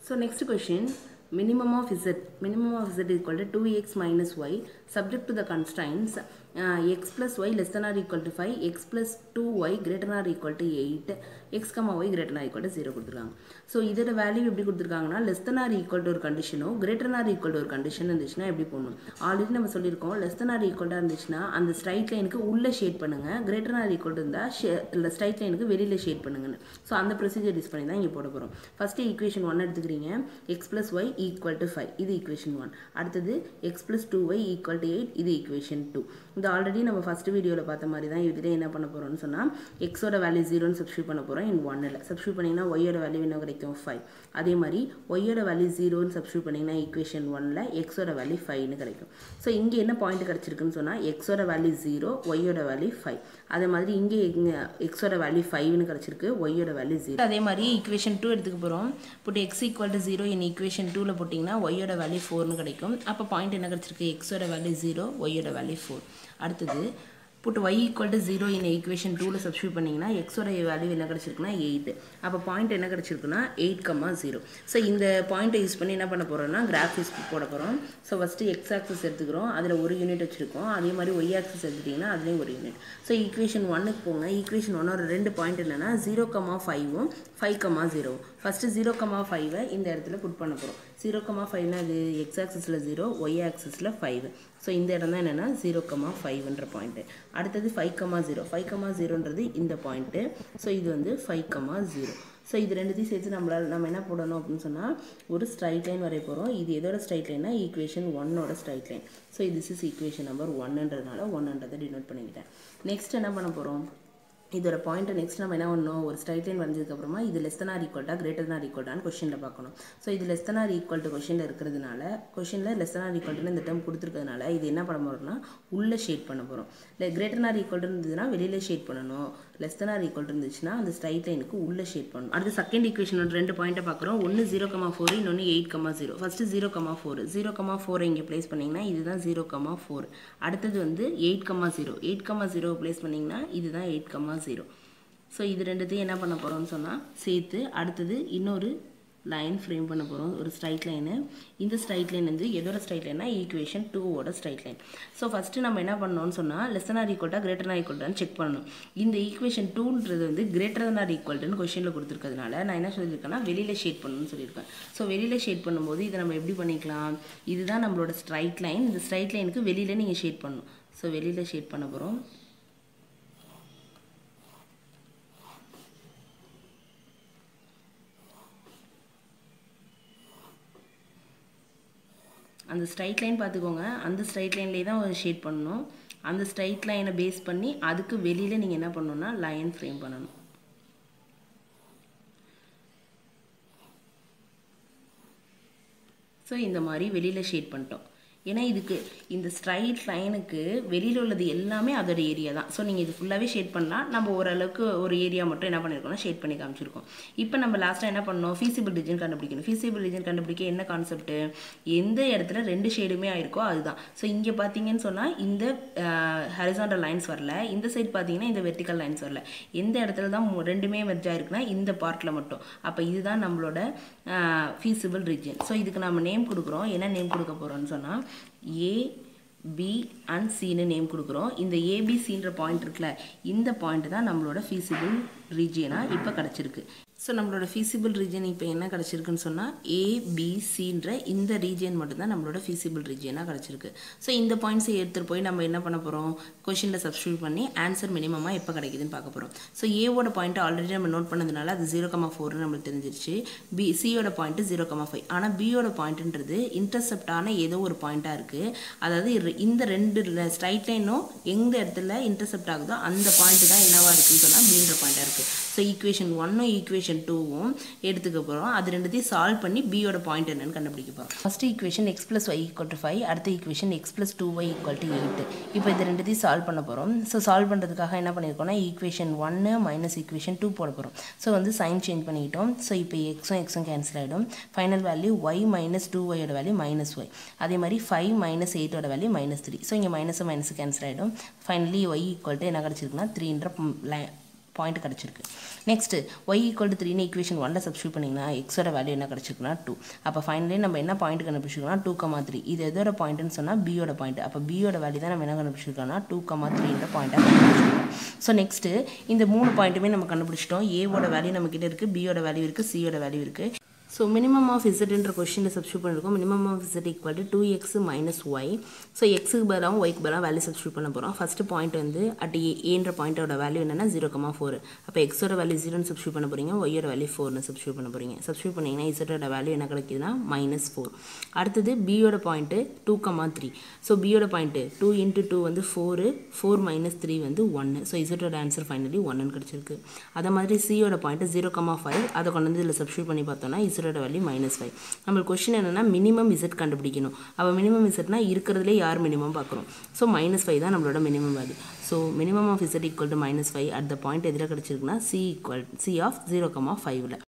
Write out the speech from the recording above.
So next question, minimum of z, minimum of z is equal to 2x minus y, subject to the constraints uh, x plus y less than or equal to 5, x plus 2y greater than or equal to 8, x comma y greater than or equal to 0 கொடுத்துருக்காங்க so இதோட value எப்படி கொடுத்துருக்காங்கன்னா less than or equal to ஒரு கண்டிஷனோ greater than or equal to ஒரு condition இருந்துச்சுன்னா எப்படி போடணும் ஆல்ரெடி நம்ம சொல்லியிருக்கோம் less than or equal to இருந்துச்சுன்னா அந்த ஸ்ட்ரைட் லைனுக்கு உள்ளே ஷேட் பண்ணுங்க greater than or equal to இருந்தால் இல்லை ஸ்ட்ரைட் லைனுக்கு வெளியில் ஷேட் பண்ணுங்கன்னு ஸோ அந்த ப்ரொசீஜர் யூஸ் பண்ணி தான் இங்கே போட போகிறோம் ஃபஸ்ட்டு ஈக்குவேஷன் ஒன் எடுத்துக்கிறீங்க X plus Y equal to five இது ஈக்குவேஷன் ஒன் அடுத்தது X plus two Y equal to eight இது ஈக்குவேஷன் டூ இது ஆல்ரெடி நம்ம ஃபஸ்ட் வீடியோவில் பார்த்த மாதிரி தான் இதில் என்ன பண்ண போகிறோம்னு சொன்னால் எக்ஸோட வேல்யூ ஜீரோன்னு சப்ஸ்டியூட் பண்ண போகிறோம் இன் ஒன்னில் சப்ஸ்டியூட் பண்ணிங்கன்னா ஒய்யோட வேல்யூ என்ன கிடைக்கும் ஃபைவ் அதே மாதிரி ஒய்யோட வேல்யூ ஜீரோன்னு சப்ஸ்டியூட் பண்ணிங்கன்னா ஈக்குவேஷன் ஒனில் எக்ஸோட வேல்யூ ஃபைவ்னு கிடைக்கும் ஸோ இங்கே என்ன பாயிண்ட் கிடச்சிருக்குன்னு சொன்னால் எக்ஸோட வேல்யூ ஜீரோ ஒய்யோட வேல்யூ ஃபைவ் அதே மாதிரி இங்கே எக்ஸோட வேல்யூ ஃபைவ்னு கிடச்சிருக்கு ஒய்யோட வேல்யூ ஜீரோ அதே மாதிரி ஈக்குவேஷன் டூ எடுத்துக்க போகிறோம் put X equal to zero in equation டூவில் போட்டிங்கன்னா ஒய்யோட வேல்யூ ஃபோர்னு கிடைக்கும் அப்போ பாயிண்ட் என்ன கிடச்சிருக்கு எக்ஸோட வேல்யூ ஜீரோ ஒய்யோட வேல்யூ ஃபோர் அடுத்தது put Y equal to zero in equation டூவில் சப்ஸ்டியூட் பண்ணிங்கன்னா எக்ஸோட வேல்யூ என்ன கிடச்சிருக்குன்னா எயிட் அப்போ பாயிண்ட் என்ன கிடச்சிருக்குன்னா எயிட் கம்மா ஜீரோ ஸோ இந்த பாயிண்ட்டை யூஸ் பண்ணி என்ன பண்ண போகிறோம்னா கிராஃப் யூஸ் போட போகிறோம் ஸோ ஃபஸ்ட்டு எக்ஸ் ஆக்சஸ் எடுத்துக்கிறோம் அதில் ஒரு யூனிட் வச்சுருக்கோம் அதே மாதிரி ஒய் ஆக்சஸ் எடுத்துட்டிங்கன்னா அதுலேயும் ஒரு யூனிட் ஸோ ஈக்குவேஷன் ஒன்னுக்கு போங்க ஈக்குவேஷன் ஒன்னோட ரெண்டு பாயிண்ட் என்னென்னா ஜீரோ கம்மா ஃபைவும் five comma zero first zero comma ஃபைவை இந்த இடத்துல புட் பண்ண போகிறோம் ஜீரோ கம்மா ஃபைவ்னா அது எக்ஸ் ஆக்சஸில் ஜீரோ ஒய் ஆக்சஸில் ஃபைவ் ஸோ இந்த இடம் தான் என்னென்னா ஜீரோ கம்மா ஃபைவ்ன்ற பாயிண்ட்டு அடுத்தது five comma zero five comma ஜீரோன்றது இந்த பாயிண்ட்டு ஸோ இது வந்து ஃபைவ் கம்மா ஜீரோ ஸோ இது ரெண்டுத்தையும் சேர்த்து நம்மளால் நம்ம என்ன போடணும் அப்படின்னு சொன்னால் ஒரு ஸ்ட்ரைட் லைன் வரைய போகிறோம் இது எதோட ஸ்ட்ரைட் லைனா ஈக்குவேஷன் ஒன்னோட straight line so this is equation number ஒன்னுன்றதுனால ஒன்னுன்றதை டினோட் பண்ணிக்கிட்டேன் நெக்ஸ்ட் என்ன பண்ண போகிறோம் இதோட பாயிண்ட்டை நெக்ஸ்ட் நம்ம என்ன பண்ணணும் ஒரு ஸ்ட்ரைட் லைன் வரைஞ்சதுக்கப்புறமா இது லெஸ் தன் ஆர் ஈக்குவல்ட்டா கிரேட்டர் தான் ஈக்குவல்ட்டான்னு கொஷனில் பார்க்கணும் ஸோ இது less than or equal to கொஷனில் இருக்கிறதுனால கொஷனில் லெஸ் தன் ஆர் ஈக்குவல்ட்டுன்னு இந்த டேர்ம் கொடுத்துருக்கிறதுனால இது என்ன பண்ண போகிறோம்னா உள்ளே ஷேட் பண்ண போகிறோம் இல்லை கிரேட்டர் ஆர் ஈக்குவல் இருந்ததுன்னா வெளியில் ஷேட் பண்ணணும் லெஸ் தன் ஆர் ஈக்குவல் இருந்துச்சுன்னா அந்த ஸ்ட்ரைட் லைனுக்கு உள்ளே ஷேட் பண்ணணும் அடுத்து செகண்ட் ஈக்குவேஷன் ரெண்டு பாயிண்ட்டை பார்க்குறோம் ஒன்று ஜீரோ கமா ஃபோர் இன்னொன்று eight comma zero first zero comma four zero comma ஃபோரை இங்கே ப்ளேஸ் பண்ணிங்கன்னா இதுதான் ஜீரோ கமா ஃபோர் அடுத்தது வந்து eight comma zero eight comma zero place பண்ணிங்கன்னா இதுதான் எயிட் கமா ஜீரோ ஸோ இது ரெண்டுத்தையும் என்ன பண்ண போகிறோம்னு சொன்னால் சேர்த்து அடுத்தது இன்னொரு லைன் ஃப்ரேம் பண்ண போகிறோம் ஒரு ஸ்ட்ரைட் லைனு இந்த ஸ்ட்ரைட் லைன் வந்து எதோட ஸ்ட்ரைட் லைனா ஈக்குவேஷன் டூவோட ஸ்ட்ரைட் லைன் ஸோ ஃபஸ்ட்டு நம்ம என்ன பண்ணோம்னு சொன்னால் லெசன் ஆர் ஈக்குவல்ட்டா கிரேட்டர் ஆர் ஈக்குவல்ட்டான்னு செக் பண்ணணும் இந்த ஈக்குவேஷன் டூன்றது வந்து கிரேட்டர் தன் ஆர் ஈக்குவல்ட்டுன்னு கொஷனில் கொடுத்துருக்கிறதுனால நான் என்ன சொல்லியிருக்கேன்னா வெளியில் ஷேட் பண்ணணும்னு சொல்லியிருக்கேன் ஸோ வெளியில் ஷேட் பண்ணும்போது இதை நம்ம எப்படி பண்ணிக்கலாம் இதுதான் நம்மளோட ஸ்ட்ரைட் லைன் இந்த ஸ்ட்ரைட் லைனுக்கு வெளியில் நீங்கள் ஷேட் பண்ணணும் ஸோ வெளியில் ஷேட் பண்ண போகிறோம் அந்த ஸ்ட்ரைட் லைன் பார்த்துக்கோங்க அந்த ஸ்ட்ரைட் லைன்லேயே தான் ஷேட் பண்ணணும் அந்த ஸ்ட்ரைட் லைனை பேஸ் பண்ணி அதுக்கு வெளியில் நீங்கள் என்ன பண்ணணும்னா லைன் ஃப்ரேம் பண்ணணும் ஸோ இந்த மாதிரி வெளியில் ஷேட் பண்ணிட்டோம் ஏன்னா இதுக்கு இந்த ஸ்ட்ரைட் லைனுக்கு வெளியில் உள்ளது எல்லாமே அதோட ஏரியா தான் ஸோ நீங்கள் இது ஃபுல்லாகவே ஷேட் பண்ணலாம் நம்ம ஓரளவுக்கு ஒரு ஏரியா மட்டும் என்ன பண்ணியிருக்கோம்னா ஷேட் பண்ணி காமிச்சிருக்கோம் இப்போ நம்ம லாஸ்ட்டாக என்ன பண்ணோம் ஃபீசிபிள் ரீஜன் கண்டுபிடிக்கணும் ஃபீசிபிள் ரீஜன் கண்டுபிடிக்க என்ன கான்செப்ட் எந்த இடத்துல ரெண்டு ஷேடுமே ஆயிருக்கோ அதுதான் ஸோ இங்கே பார்த்தீங்கன்னு சொன்னால் இந்த ஹரிசாண்டல் லைன்ஸ் வரல இந்த சைட் பார்த்தீங்கன்னா இந்த வெர்டிக்கல் லைன்ஸ் வரல எந்த இடத்துல தான் ரெண்டுமே மெர்ஜ் ஆயிருக்குன்னா இந்த பார்ட்டில் மட்டும் அப்போ இதுதான் நம்மளோட ஃபீசிபிள் ரீஜன் ஸோ இதுக்கு நம்ம நேம் கொடுக்குறோம் என்ன நேம் கொடுக்க போகிறோம்னு சொன்னால் ஏ பி அண்ட் சின்னு நேம் கொடுக்குறோம் இந்த ஏபிசின்ற பாயிண்ட் இருக்குல்ல இந்த பாயிண்ட் தான் நம்மளோட ஃபீசிபிள் ரீஜியனாக இப்போ கிடச்சிருக்கு ஸோ நம்மளோட ஃபீசிபிள் ரீஜன் இப்போ என்ன கிடச்சிருக்குன்னு சொன்னால் ஏபிசின்ற இந்த ரீஜியன் மட்டும்தான் நம்மளோட ஃபீசிபிள் ரீஜியனாக கிடச்சிருக்கு ஸோ இந்த பாயிண்ட்ஸை எடுத்துகிட்டு போய் நம்ம என்ன பண்ண போகிறோம் கொஷினில் சப்ஸ்டியூட் பண்ணி ஆன்சர் மினிமமாக எப்போ கிடைக்குதுன்னு பார்க்க போகிறோம் ஸோ ஏவோட பாயிண்ட் ஆல்ரெடி நம்ம நோட் பண்ணதுனால அது ஜீரோ கமா ஃபோர்னு நம்மளுக்கு தெரிஞ்சிருச்சு பி சியோட பாயிண்ட்டு ஜீரோ கமா ஃபைவ் ஆனால் பியோட பாயிண்ட்டுன்றது இன்டர்செப்டான ஏதோ ஒரு பாயிண்ட்டாக இருக்குது அதாவது இந்த ரெண்டு ஸ்ட்ரைட் லைனும் எந்த இடத்துல இன்டர்செப்ட் ஆகுதோ அந்த பாயிண்ட் தான் என்னவா இருக்குன்னு சொன்னால் பீன்ற பாயிண்ட்டாக இருக்குது ஸோ ஈக்குவேஷன் ஒன்னும் ஈக்குவேஷன் டூவும் எடுத்துக்க போகிறோம் அது ரெண்டுத்தையும் சால்வ் பண்ணி பியோட பாயிண்ட் என்னன்னு கண்டுபிடிக்க போகிறோம் first equation X plus Y equal to five அடுத்த equation X plus two Y equal to eight இப்போ இது ரெண்டுத்தையும் சால்வ் பண்ண போகிறோம் ஸோ சால்வ் பண்ணுறதுக்காக என்ன பண்ணியிருக்கோம்னா ஈக்குவேஷன் ஒன்று மைனஸ் ஈக்குவேஷன் டூ போட போகிறோம் ஸோ வந்து சைன் சேஞ்ச் பண்ணிக்கிட்டோம் ஸோ இப்போ எக்ஸும் எக்ஸும் கேன்சல் ஆகிடும் final value Y minus two ஒயோட வேல்யூ மைனஸ் ஒய் அதே மாதிரி ஃபைவ் மைனஸ் எயிட்டோட வேல்யூ மைனஸ் த்ரீ ஸோ இங்கே மைனஸ் மைனஸ் கேன்சல் ஆகிடும் ஃபைனலி ஒய் ஈக்குவல் டு என்ன கிடச்சிருக்குன்னா த்ரீன்ற பாயிண்ட் கிடச்சிருக்கு நெக்ஸ்ட்டு ஒய் ஈக்குவல் டு த்ரீனு ஈக்குவேஷன் ஒன்ல சப்ஸ்டியூட் பண்ணிங்கன்னா எக்ஸோட வேல்யூ என்ன கிடச்சிருக்குன்னா டூ அப்போ ஃபைனலி நம்ம என்ன பாயிண்ட் கண்டுபிடிச்சிருக்கோம்னா டூ கமா த்ரீ இது எதோட பாயிண்ட்னு சொன்னால் பியோட பாயிண்ட் அப்போ பியோட வேல்யூ தான் நம்ம என்ன கண்டுபிடிச்சிருக்கோம்னா டூ கமா த்ரீன்ற பாயிண்ட்டாக கண்டுபிடிச்சிருக்கோம் ஸோ நெக்ஸ்ட்டு இந்த மூணு பாயிண்ட்டுமே நம்ம கண்டுபிடிச்சிட்டோம் ஏவோட வேல்யூ நம்ம கிட்ட இருக்குது பியோட வேல்யூ இருக்குது சியோட வேல்யூ இருக்குது ஸோ மினிமம் ஆஃப் இசட்ன்ற கொஸ்டினில் சப்ஸ்டியூட் பண்ணிருக்கோம் minimum of Z equal to two X minus Y so எக்ஸுக்கு பதிலாகவும் ஒய்க்கு பதிலாக வேல்யூ சப்ஸ்டியூட் பண்ண போகிறோம் ஃபஸ்ட்டு பாயிண்ட் வந்து அட் ஏ ஏன்ற பாயிண்டோட வேல்யூ என்னன்னா ஜீரோ கமா ஃபோர் அப்போ எக்ஸோட வேல்யூ ஜீரோன்னு சப்ஸ்டியூட் பண்ண போகிறீங்க ஒய்யோட வேல்யூ ஃபோர்னு சப்ஸ்டியூட் பண்ண போகிறீங்க சப்ஸ்டியூட் பண்ணிங்கன்னா இசட்டோட வேல்யூ என்ன கிடைக்குதுன்னா மைனஸ் ஃபோர் அடுத்தது பியோட point two comma three so பியோட பாயிண்ட்டு டூ இன்ட்டு டூ வந்து ஃபோரு ஃபோர் மைனஸ் த்ரீ வந்து ஒன்று ஸோ இசட்டோட ஆன்சர் ஃபைனலி ஒன்னு கிடச்சிருக்கு அதே மாதிரி சியோட பாயிண்ட்டு ஜீரோ கமா ஃபைவ் அதை கொண்டு வந்து இதில் சப்ஸ்டியூட் பண்ணி பார்த்தோம்னா இசட்டோட வேல்யூ மைனஸ் ஃபைவ் நம்மளுக்கு கொஸ்டின் என்னென்னா மினிமம் இசட் கண்டுபிடிக்கணும் அப்போ மினிமம் இசட்னா இருக்கிறதுலே யார் மினிமம் பார்க்குறோம் ஸோ மைனஸ் ஃபைவ் தான் நம்மளோட minimum value so minimum of Z equal to minus five at the point எதில் கிடச்சிருக்குன்னா C equal C of zero comma ஃபைவ்ல